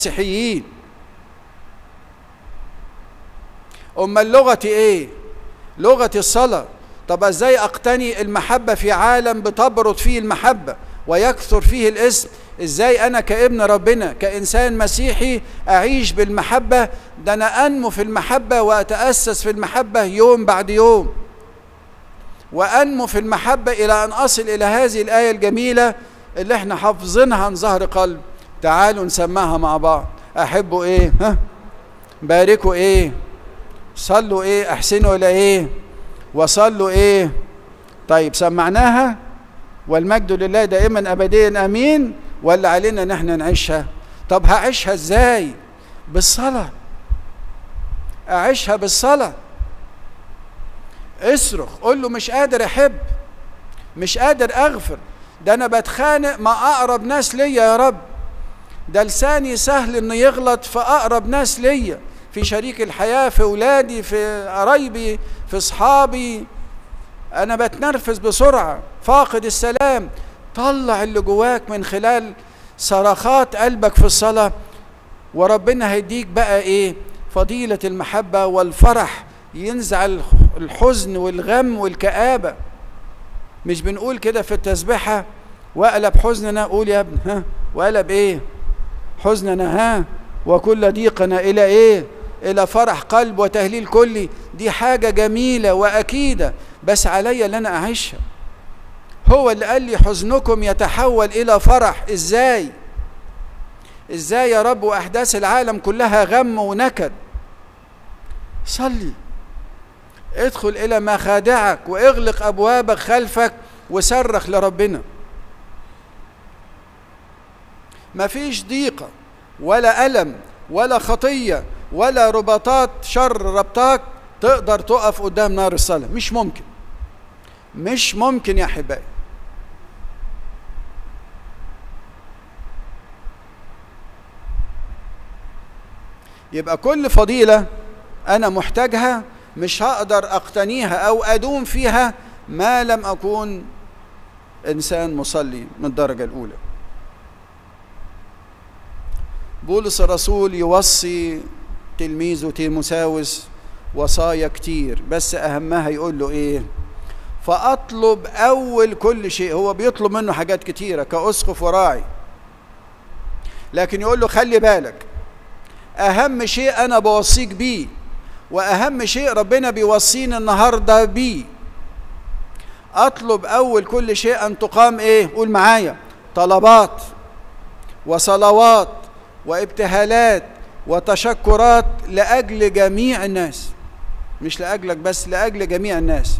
مسيحيين امال لغتي ايه لغتي الصلاه طب ازاي اقتني المحبه في عالم بتبرد فيه المحبه ويكثر فيه الاسم ازاي انا كابن ربنا كانسان مسيحي اعيش بالمحبه ده انا انمو في المحبه واتاسس في المحبه يوم بعد يوم وانمو في المحبه الى ان اصل الى هذه الايه الجميله اللي احنا حافظينها عن ظهر قلب تعالوا نسمعها مع بعض احبوا ايه ها باركوا ايه صلوا ايه احسنوا الى ايه وصلوا ايه طيب سمعناها والمجد لله دائما ابديا امين ولا علينا ان احنا نعيشها طب هعيشها ازاي بالصلاه اعيشها بالصلاه اصرخ قول له مش قادر احب مش قادر اغفر ده انا بتخانق مع اقرب ناس ليا يا رب ده لساني سهل انه يغلط في اقرب ناس ليا في شريك الحياه في اولادي في قرايبي في اصحابي انا بتنرفز بسرعه فاقد السلام طلع اللي جواك من خلال صرخات قلبك في الصلاه وربنا هيديك بقى ايه فضيله المحبه والفرح ينزع الحزن والغم والكآبة مش بنقول كده في التسبيحة وقلب حزننا قول يا ابن ها وقلب ايه حزننا ها وكل ضيقنا الى ايه الى فرح قلب وتهليل كلي دي حاجة جميلة واكيدة بس عليا اللي انا اعيشها هو اللي قال لي حزنكم يتحول الى فرح ازاي ازاي يا رب واحداث العالم كلها غم ونكد صلي ادخل الى مخادعك واغلق ابوابك خلفك وصرخ لربنا مفيش ضيقه ولا الم ولا خطيه ولا رباطات شر ربطاك تقدر تقف قدام نار الصلاه مش ممكن مش ممكن يا احبائي يبقى كل فضيله انا محتاجها مش هقدر اقتنيها او ادوم فيها ما لم اكون انسان مصلي من الدرجه الاولى بولس الرسول يوصي تلميذه تيموساوس وصايا كتير بس اهمها يقول له ايه فاطلب اول كل شيء هو بيطلب منه حاجات كتيره كاسقف وراعي لكن يقول له خلي بالك اهم شيء انا بوصيك بيه واهم شيء ربنا بيوصينا النهارده بيه اطلب اول كل شيء ان تقام ايه قول معايا طلبات وصلوات وابتهالات وتشكرات لاجل جميع الناس مش لاجلك بس لاجل جميع الناس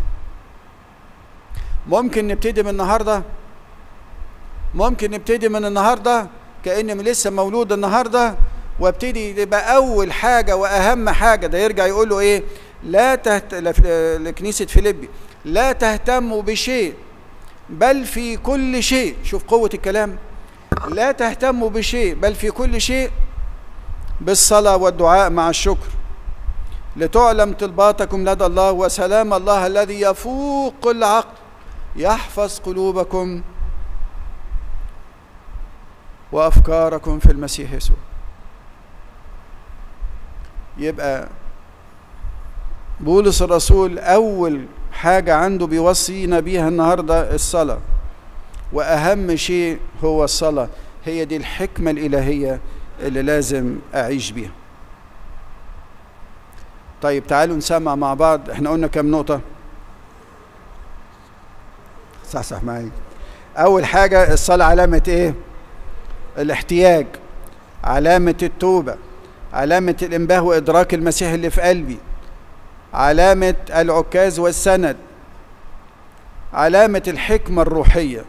ممكن نبتدي من النهارده ممكن نبتدي من النهارده كاني لسه مولود النهارده وابتدي يبقى اول حاجه واهم حاجه ده يرجع يقول له ايه لا تهت... لكنيسه فيليبي لا تهتموا بشيء بل في كل شيء شوف قوه الكلام لا تهتموا بشيء بل في كل شيء بالصلاه والدعاء مع الشكر لتعلم طلباتكم لدى الله وسلام الله الذي يفوق كل عقل يحفظ قلوبكم وافكاركم في المسيح يسوع يبقى بولس الرسول اول حاجه عنده بيوصينا بيها النهارده الصلاه واهم شيء هو الصلاه هي دي الحكمه الالهيه اللي لازم اعيش بيها طيب تعالوا نسمع مع بعض احنا قلنا كام نقطه صح صح معايا اول حاجه الصلاه علامه ايه الاحتياج علامه التوبه علامة الإنباه وإدراك المسيح اللي في قلبي علامة العكاز والسند علامة الحكمة الروحية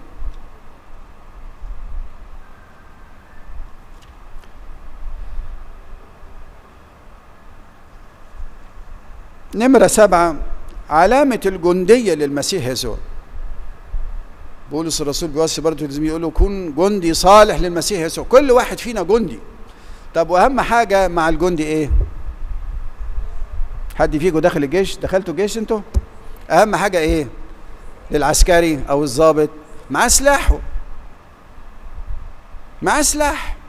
نمرة سبعة علامة الجندية للمسيح يسوع بولس الرسول بيوصي برضه لازم يقول له كن جندي صالح للمسيح يسوع كل واحد فينا جندي طب واهم حاجه مع الجندي ايه حد فيكم داخل الجيش دخلتوا الجيش انتوا اهم حاجه ايه للعسكري او الضابط معاه سلاحه معاه سلاح